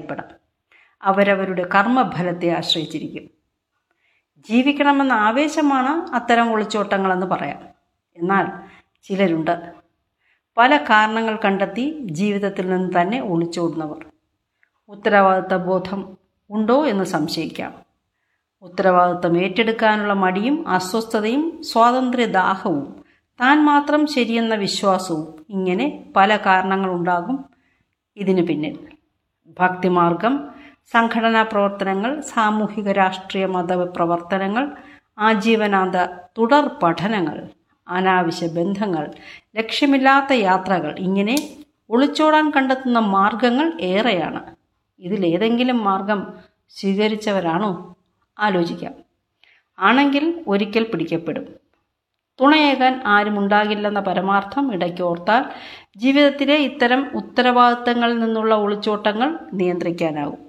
അറിയപ്പെടാം അവരവരുടെ കർമ്മഫലത്തെ ആശ്രയിച്ചിരിക്കും ജീവിക്കണമെന്ന ആവേശമാണ് അത്തരം ഒളിച്ചോട്ടങ്ങളെന്ന് പറയാം എന്നാൽ ചിലരുണ്ട് പല കാരണങ്ങൾ കണ്ടെത്തി ജീവിതത്തിൽ നിന്ന് തന്നെ ഒളിച്ചോടുന്നവർ ഉത്തരവാദിത്ത ബോധം ഉണ്ടോ എന്ന് സംശയിക്കാം ഉത്തരവാദിത്തം ഏറ്റെടുക്കാനുള്ള മടിയും അസ്വസ്ഥതയും സ്വാതന്ത്ര്യദാഹവും താൻ മാത്രം ശരിയെന്ന വിശ്വാസവും ഇങ്ങനെ പല കാരണങ്ങളുണ്ടാകും ഇതിനു പിന്നിൽ ഭക്തിമാർഗം സംഘടനാ പ്രവർത്തനങ്ങൾ സാമൂഹിക രാഷ്ട്രീയ മത പ്രവർത്തനങ്ങൾ ആജീവനാന്ത തുടർ പഠനങ്ങൾ അനാവശ്യ ബന്ധങ്ങൾ ലക്ഷ്യമില്ലാത്ത യാത്രകൾ ഇങ്ങനെ ഒളിച്ചോടാൻ കണ്ടെത്തുന്ന മാർഗങ്ങൾ ഏറെയാണ് ഇതിലേതെങ്കിലും മാർഗം സ്വീകരിച്ചവരാണോ ആലോചിക്കാം ആണെങ്കിൽ ഒരിക്കൽ പിടിക്കപ്പെടും തുണയേകാൻ ആരുമുണ്ടാകില്ലെന്ന പരമാർത്ഥം ഇടയ്ക്കോർത്താൽ ജീവിതത്തിലെ ഇത്തരം ഉത്തരവാദിത്തങ്ങളിൽ നിന്നുള്ള ഒളിച്ചോട്ടങ്ങൾ നിയന്ത്രിക്കാനാകും